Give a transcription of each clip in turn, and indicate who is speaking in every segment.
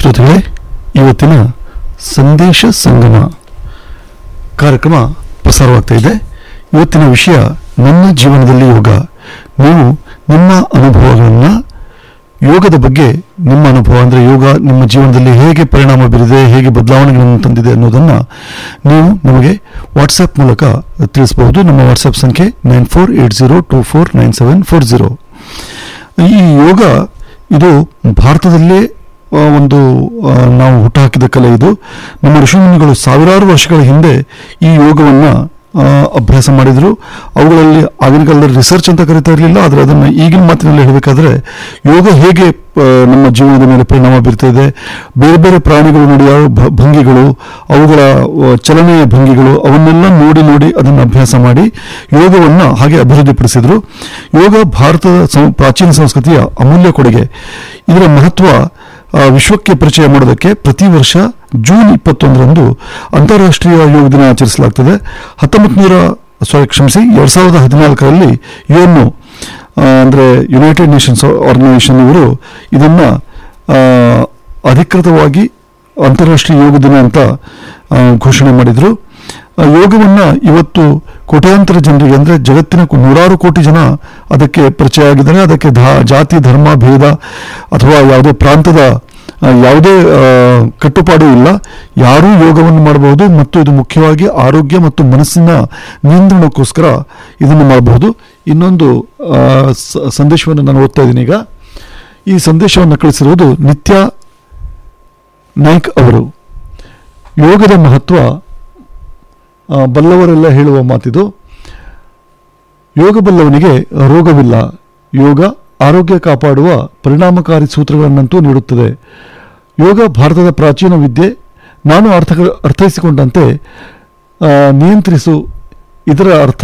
Speaker 1: ಶ್ರೋತೃಗಳೇ ಇವತ್ತಿನ ಸಂದೇಶ ಸಂಗಮ ಕಾರ್ಯಕ್ರಮ ಪ್ರಸಾರವಾಗ್ತಾ ಇದೆ ಇವತ್ತಿನ ವಿಷಯ ನನ್ನ ಜೀವನದಲ್ಲಿ ಯೋಗ ನೀವು ನಿಮ್ಮ ಅನುಭವಗಳನ್ನು ಯೋಗದ ಬಗ್ಗೆ ನಿಮ್ಮ ಅನುಭವ ಅಂದರೆ ಯೋಗ ನಿಮ್ಮ ಜೀವನದಲ್ಲಿ ಹೇಗೆ ಪರಿಣಾಮ ಬೀರಿದೆ ಹೇಗೆ ಬದಲಾವಣೆಗಳನ್ನು ತಂದಿದೆ ಅನ್ನೋದನ್ನು ನೀವು ನಮಗೆ ವಾಟ್ಸಪ್ ಮೂಲಕ ತಿಳಿಸಬಹುದು ನಮ್ಮ ವಾಟ್ಸಪ್ ಸಂಖ್ಯೆ nine four eight zero two four nine seven four zero ಈ ಯೋಗ ಇದು ಭಾರತದಲ್ಲೇ ಆ, ಒಂದು ಆ, ನಾವು ಹುಟ್ಟುಹಾಕಿದ ಕಲೆ ಇದು ನಮ್ಮ ಋಷಿಮುನಿಗಳು ಸಾವಿರಾರು ವರ್ಷಗಳ ಹಿಂದೆ ಈ ಯೋಗವನ್ನು ಅಭ್ಯಾಸ ಮಾಡಿದರು ಅವುಗಳಲ್ಲಿ ಆಗಿನ ಕಾಲದಲ್ಲಿ ರಿಸರ್ಚ್ ಅಂತ ಕರಿತಾ ಇರಲಿಲ್ಲ ಆದರೆ ಅದನ್ನು ಈಗಿನ ಮಾತಿನಲ್ಲಿ ಹೇಳಬೇಕಾದ್ರೆ ಯೋಗ ಹೇಗೆ ಆ, ನಮ್ಮ ಜೀವನದ ಮೇಲೆ ಪರಿಣಾಮ ಬೀರ್ತಾ ಇದೆ ಬೇರೆ ಬೇರೆ ಪ್ರಾಣಿಗಳು ನಡೆಯೋ ಭ- ಭಂಗಿಗಳು ಅವುಗಳ ಆ, ಚಲನೆಯ ಭಂಗಿಗಳು ಅವನ್ನೆಲ್ಲ ನೋಡಿ ನೋಡಿ ಅದನ್ನು ಅಭ್ಯಾಸ ಮಾಡಿ ಯೋಗವನ್ನು ಹಾಗೆ ಅಭಿವೃದ್ಧಿಪಡಿಸಿದರು ಯೋಗ ಭಾರತದ ಸಂ- ಪ್ರಾಚೀನ ಸಂಸ್ಕೃತಿಯ ಅಮೂಲ್ಯ ಕೊಡುಗೆ ಇದರ ಮಹತ್ವ ಆ, ವಿಶ್ವಕ್ಕೆ ಪರಿಚಯ ಮಾಡೋದಕ್ಕೆ ಪ್ರತಿ ವರ್ಷ ಜೂನ್ ಇಪ್ಪತ್ತೊಂದರಂದು ಅಂತಾರಾಷ್ಟ್ರೀಯ ಯೋಗ ದಿನ ಆಚರಿಸಲಾಗ್ತದೆ ಹತ್ತೊಂಬತ್ತು ನೂರ ಸಾರಿ ಕ್ಷಮಿಸಿ ಎರಡು ಸಾವಿರದ ಹದಿನಾಲ್ಕರಲ್ಲಿ ಯುಎನ್ಒ ಅಂದರೆ ಯುನೈಟೆಡ್ ನೇಷನ್ಸ್ ಆರ್ಗನೈಸೇಷನ್ ಇವರು ಇದನ್ನು ಅಧಿಕೃತವಾಗಿ ಅಂತಾರಾಷ್ಟ್ರೀಯ ಯೋಗ ದಿನ ಅಂತ ಆ, ಘೋಷಣೆ ಮಾಡಿದರು ಯೋಗವನ್ನು ಇವತ್ತು ಕೋಟ್ಯಾಂತರ ಜನರಿಗೆ ಅಂದರೆ ಜಗತ್ತಿನ ಕು- ನೂರಾರು ಕೋಟಿ ಜನ ಅದಕ್ಕೆ ಪರಿಚಯ ಆಗಿದ್ದಾರೆ ಅದಕ್ಕೆ ಧಾ ಜಾತಿ ಧರ್ಮ ಭೇದ ಅಥವಾ ಯಾವುದೇ ಪ್ರಾಂತದ ಆ, ಯಾವುದೇ ಆ, ಕಟ್ಟುಪಾಡು ಇಲ್ಲ ಯಾರೂ ಯೋಗವನ್ನು ಮಾಡಬಹುದು ಮತ್ತು ಇದು ಮುಖ್ಯವಾಗಿ ಆರೋಗ್ಯ ಮತ್ತು ಮನಸ್ಸಿನ ನಿಯಂತ್ರಣಕ್ಕೋಸ್ಕರ ಇದನ್ನು ಮಾಡಬಹುದು ಇನ್ನೊಂದು ಆ, ಸ- ಸಂದೇಶವನ್ನು ನಾನು ಓದ್ತಾ ಇದ್ದೀನಿ ಈಗ ಈ ಸಂದೇಶವನ್ನು ಕಳಿಸಿರುವುದು ನಿತ್ಯ ನಾಯ್ಕ್ ಅವರು ಯೋಗದ ಮಹತ್ವ ಆ, ಬಲ್ಲವರೆಲ್ಲ ಹೇಳುವ ಮಾತಿದು ಯೋಗ ಬಲ್ಲವನಿಗೆ ರೋಗವಿಲ್ಲ ಯೋಗ ಆರೋಗ್ಯ ಕಾಪಾಡುವ ಪರಿಣಾಮಕಾರಿ ಸೂತ್ರಗಳನ್ನಂತೂ ನೀಡುತ್ತದೆ ಯೋಗ ಭಾರತದ ಪ್ರಾಚೀನ ವಿದ್ಯೆ ನಾನು ಅರ್ಥ ಅರ್ಥೈಸಿಕೊಂಡಂತೆ ಆ, ನಿಯಂತ್ರಿಸು ಇದರ ಅರ್ಥ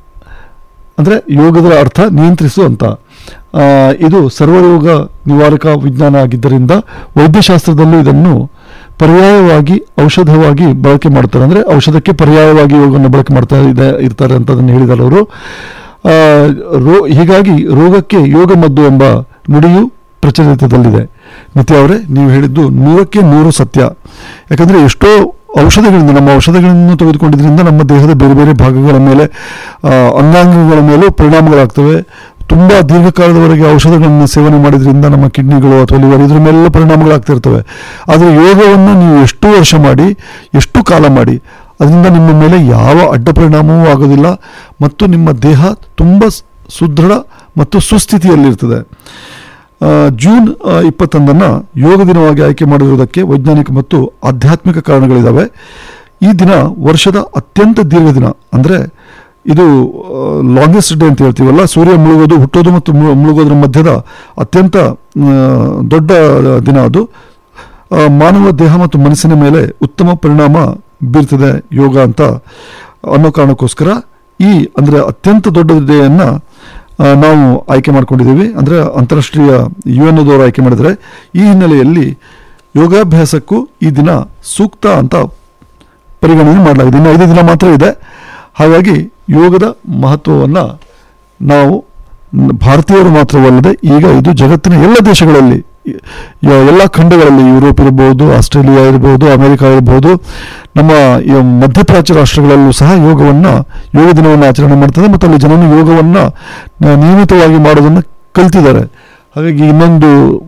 Speaker 1: ಅಂದರೆ ಯೋಗದ ಅರ್ಥ ನಿಯಂತ್ರಿಸು ಅಂತ ಆ, ಇದು ಸರ್ವರೋಗ ನಿವಾರಕ ವಿಜ್ಞಾನ ಆಗಿದ್ದರಿಂದ ವೈದ್ಯಶಾಸ್ತ್ರದಲ್ಲೂ ಇದನ್ನು ಪರ್ಯಾಯವಾಗಿ ಔಷಧವಾಗಿ ಬಳಕೆ ಮಾಡ್ತಾರೆ ಅಂದರೆ ಔಷಧಕ್ಕೆ ಪರ್ಯಾಯವಾಗಿ ಯೋಗವನ್ನು ಬಳಕೆ ಮಾಡ್ತಾ ಇದೆ ಇರ್ತಾರೆ ಅಂತ ಅದನ್ನು ಹೇಳಿದ್ದಾರೆ ಅವರು ಆ, ರೋ ಹೀಗಾಗಿ ರೋಗಕ್ಕೆ ಯೋಗ ಮದ್ದು ಎಂಬ ನುಡಿಯು ಪ್ರಚಲಿತದಲ್ಲಿದೆ ನಿತ್ಯ ಅವರೇ ನೀವು ಹೇಳಿದ್ದು ನೂರಕ್ಕೆ ನೂರು ಸತ್ಯ ಯಾಕಂದರೆ ಎಷ್ಟೋ ಔಷಧಗಳಿಂದ ನಮ್ಮ ಔಷಧಗಳನ್ನು ತೆಗೆದುಕೊಂಡಿದ್ರಿಂದ ನಮ್ಮ ದೇಹದ ಬೇರೆ ಬೇರೆ ಭಾಗಗಳ ಮೇಲೆ ಆ, ಅಂಗಾಂಗಗಳ ಮೇಲೂ ಪರಿಣಾಮಗಳಾಗ್ತವೆ ತುಂಬ ದೀರ್ಘಕಾಲದವರೆಗೆ ಔಷಧಗಳನ್ನು ಸೇವನೆ ಮಾಡಿದ್ರಿಂದ ನಮ್ಮ ಕಿಡ್ನಿಗಳು ಅಥವಾ ಲಿವರ್ ಇದ್ರ ಮೇಲೆಲ್ಲ ಪರಿಣಾಮಗಳಾಗ್ತಿರ್ತವೆ ಆದರೆ ಯೋಗವನ್ನು ನೀವು ಎಷ್ಟು ವರ್ಷ ಮಾಡಿ ಎಷ್ಟು ಕಾಲ ಮಾಡಿ ಅದರಿಂದ ನಿಮ್ಮ ಮೇಲೆ ಯಾವ ಅಡ್ಡ ಪರಿಣಾಮವೂ ಆಗೋದಿಲ್ಲ ಮತ್ತು ನಿಮ್ಮ ದೇಹ ತುಂಬ ಸ್- ಸುದೃಢ ಮತ್ತು ಸುಸ್ಥಿತಿಯಲ್ಲಿರ್ತದೆ ಆ, ಜೂನ್ ಆ, ಇಪ್ಪತ್ತೊಂದನ್ನು ಯೋಗ ದಿನವಾಗಿ ಆಯ್ಕೆ ಮಾಡಿರುವುದಕ್ಕೆ ವೈಜ್ಞಾನಿಕ ಮತ್ತು ಆಧ್ಯಾತ್ಮಿಕ ಕಾರಣಗಳಿದ್ದಾವೆ ಈ ದಿನ ವರ್ಷದ ಅತ್ಯಂತ ದೀರ್ಘ ದಿನ ಅಂದರೆ ಇದು ಲಾಂಗೆಸ್ಟ್ ಡೇ ಅಂತ ಹೇಳ್ತೀವಲ್ಲ ಸೂರ್ಯ ಮುಳುಗೋದು ಹುಟ್ಟೋದು ಮತ್ತು ಮು- ಮುಳುಗೋದ್ರ ಮಧ್ಯದ ಅತ್ಯಂತ ಆ, ದೊಡ್ಡ ದಿನ ಅದು ಆ, ಮಾನವ ದೇಹ ಮತ್ತು ಮನಸ್ಸಿನ ಮೇಲೆ ಉತ್ತಮ ಪರಿಣಾಮ ಬೀರ್ತದೆ ಯೋಗ ಅಂತ ಅನ್ನೋ ಕಾರಣಕ್ಕೋಸ್ಕರ ಈ ಅಂದರೆ ಅತ್ಯಂತ ದೊಡ್ಡ ಡೇಯನ್ನು ನಾವು ಆಯ್ಕೆ ಮಾಡ್ಕೊಂಡಿದ್ದೀವಿ ಅಂದರೆ ಅಂತಾರಾಷ್ಟ್ರೀಯ ಯು ಎನ್ ಓದವರು ಆಯ್ಕೆ ಮಾಡಿದರೆ ಈ ಹಿನ್ನೆಲೆಯಲ್ಲಿ ಯೋಗಾಭ್ಯಾಸಕ್ಕೂ ಈ ದಿನ ಸೂಕ್ತ ಅಂತ ಪರಿಗಣನೆ ಮಾಡಲಾಗಿದೆ ಇನ್ನು ಐದು ದಿನ ಮಾತ್ರ ಇದೆ ಹಾಗಾಗಿ ಯೋಗದ ಮಹತ್ವವನ್ನು ನಾವು ನ್- ಭಾರತೀಯರು ಮಾತ್ರವಲ್ಲದೆ ಈಗ ಇದು ಜಗತ್ತಿನ ಎಲ್ಲ ದೇಶಗಳಲ್ಲಿ ಯ- ಎಲ್ಲ ಖಂಡಗಳಲ್ಲಿ ಯುರೋಪ್ ಇರಬಹುದು ಆಸ್ಟ್ರೇಲಿಯಾ ಇರಬಹುದು ಅಮೆರಿಕ ಇರಬಹುದು ನಮ್ಮ ಈ ಮಧ್ಯಪ್ರಾಚ್ಯ ರಾಷ್ಟ್ರಗಳಲ್ಲೂ ಸಹ ಯೋಗವನ್ನು ಯೋಗ ದಿನವನ್ನು ಆಚರಣೆ ಮಾಡ್ತದೆ ಮತ್ತು ಅಲ್ಲಿ ಜನರು ಯೋಗವನ್ನು ನ- ನಿಯಮಿತವಾಗಿ ಮಾಡೋದನ್ನು ಕಲ್ತಿದ್ದಾರೆ ಹಾಗಾಗಿ ಇನ್ನೊಂದು